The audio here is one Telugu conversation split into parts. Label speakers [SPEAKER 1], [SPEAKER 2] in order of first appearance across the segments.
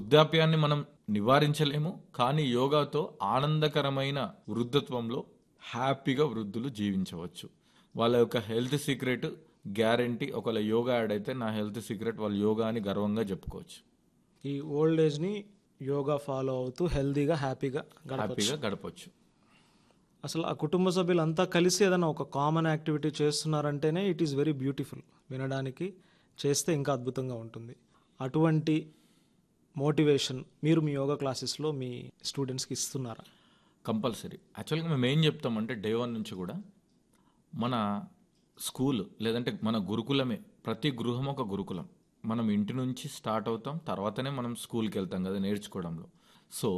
[SPEAKER 1] వృద్ధాప్యాన్ని మనం నివారించలేము కానీ యోగాతో ఆనందకరమైన వృద్ధత్వంలో హ్యాపీగా వృద్ధులు జీవించవచ్చు వాళ్ళ యొక్క హెల్త్ సీక్రెట్ గ్యారంటీ ఒకవేళ యోగా యాడ్ అయితే నా హెల్త్ సీక్రెట్ వాళ్ళు యోగా అని గర్వంగా చెప్పుకోవచ్చు
[SPEAKER 2] ఈ ఓల్డ్ ఏజ్ని యోగా ఫాలో అవుతూ హెల్తీగా హ్యాపీగా గడపచ్చు
[SPEAKER 1] హ్యాపీగా గడపచ్చు
[SPEAKER 2] అసలు ఆ కుటుంబ సభ్యులంతా కలిసి ఏదైనా ఒక కామన్ యాక్టివిటీ చేస్తున్నారంటేనే ఇట్ ఈస్ వెరీ బ్యూటిఫుల్ వినడానికి చేస్తే ఇంకా అద్భుతంగా ఉంటుంది అటువంటి మోటివేషన్ మీరు మీ యోగా క్లాసెస్లో మీ స్టూడెంట్స్కి ఇస్తున్నారా
[SPEAKER 1] కంపల్సరీ యాక్చువల్గా మేము ఏం చెప్తామంటే డే వన్ నుంచి కూడా మన స్కూల్ లేదంటే మన గురుకులమే ప్రతి గృహం ఒక గురుకులం మనం ఇంటి నుంచి స్టార్ట్ అవుతాం తర్వాతనే మనం స్కూల్కి వెళ్తాం కదా నేర్చుకోవడంలో సో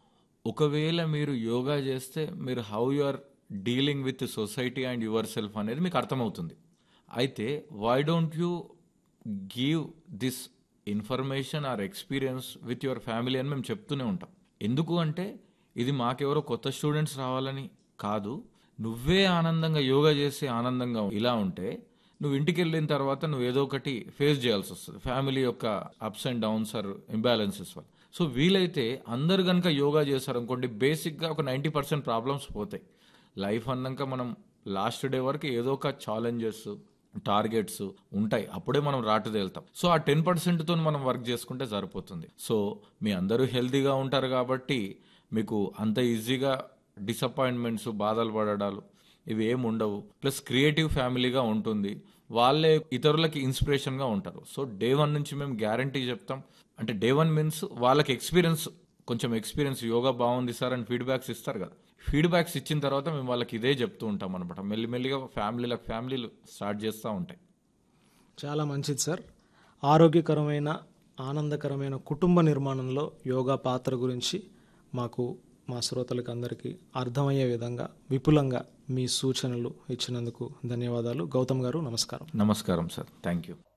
[SPEAKER 1] ఒకవేళ మీరు యోగా చేస్తే మీరు how you are dealing with society and yourself అనేది మీకు అర్థమవుతుంది అయితే why don't you give this information or experience with your family అని మేము చెప్తూనే ఉంటాం ఎందుకు అంటే ఇది మాకెవరో కొత్త స్టూడెంట్స్ రావాలని కాదు నువ్వే ఆనందంగా యోగా చేసి ఆనందంగా ఇలా ఉంటే నువ్వు ఇంటికి వెళ్ళిన తర్వాత నువ్వు ఏదో ఒకటి ఫేస్ చేయాల్సి వస్తుంది ఫ్యామిలీ యొక్క ups and downs or imbalances వల్ల సో వీలైతే అందరు కనుక యోగా చేశారనుకోండి బేసిక్గా ఒక నైంటీ పర్సెంట్ ప్రాబ్లమ్స్ పోతాయి లైఫ్ అన్నాక మనం లాస్ట్ డే వరకు ఏదో ఒక ఛాలెంజెస్ టార్గెట్స్ ఉంటాయి అప్పుడే మనం రాటు తేలుతాం సో ఆ టెన్ పర్సెంట్తో మనం వర్క్ చేసుకుంటే సరిపోతుంది సో మీ అందరూ హెల్తీగా ఉంటారు కాబట్టి మీకు అంత ఈజీగా డిసప్పాయింట్మెంట్స్ బాధలు పడడాలు ఇవి ఏమి ఉండవు ప్లస్ క్రియేటివ్ ఫ్యామిలీగా ఉంటుంది వాళ్ళే ఇతరులకి ఇన్స్పిరేషన్గా ఉంటారు సో డే వన్ నుంచి మేము గ్యారంటీ చెప్తాం అంటే డే వన్ మీన్స్ వాళ్ళకి ఎక్స్పీరియన్స్ కొంచెం ఎక్స్పీరియన్స్ యోగా బాగుంది సార్ అని ఫీడ్బ్యాక్స్ ఇస్తారు కదా ఫీడ్బ్యాక్స్ ఇచ్చిన తర్వాత మేము వాళ్ళకి ఇదే చెప్తూ ఉంటాం అనమాట మెల్లిమెల్లిగా ఫ్యామిలీలకు ఫ్యామిలీలు స్టార్ట్ చేస్తూ ఉంటాయి
[SPEAKER 2] చాలా మంచిది సార్ ఆరోగ్యకరమైన ఆనందకరమైన కుటుంబ నిర్మాణంలో యోగా పాత్ర గురించి మాకు మా శ్రోతలకు అందరికీ అర్థమయ్యే విధంగా విపులంగా మీ సూచనలు ఇచ్చినందుకు ధన్యవాదాలు గౌతమ్ గారు నమస్కారం
[SPEAKER 1] నమస్కారం సార్ థ్యాంక్ యూ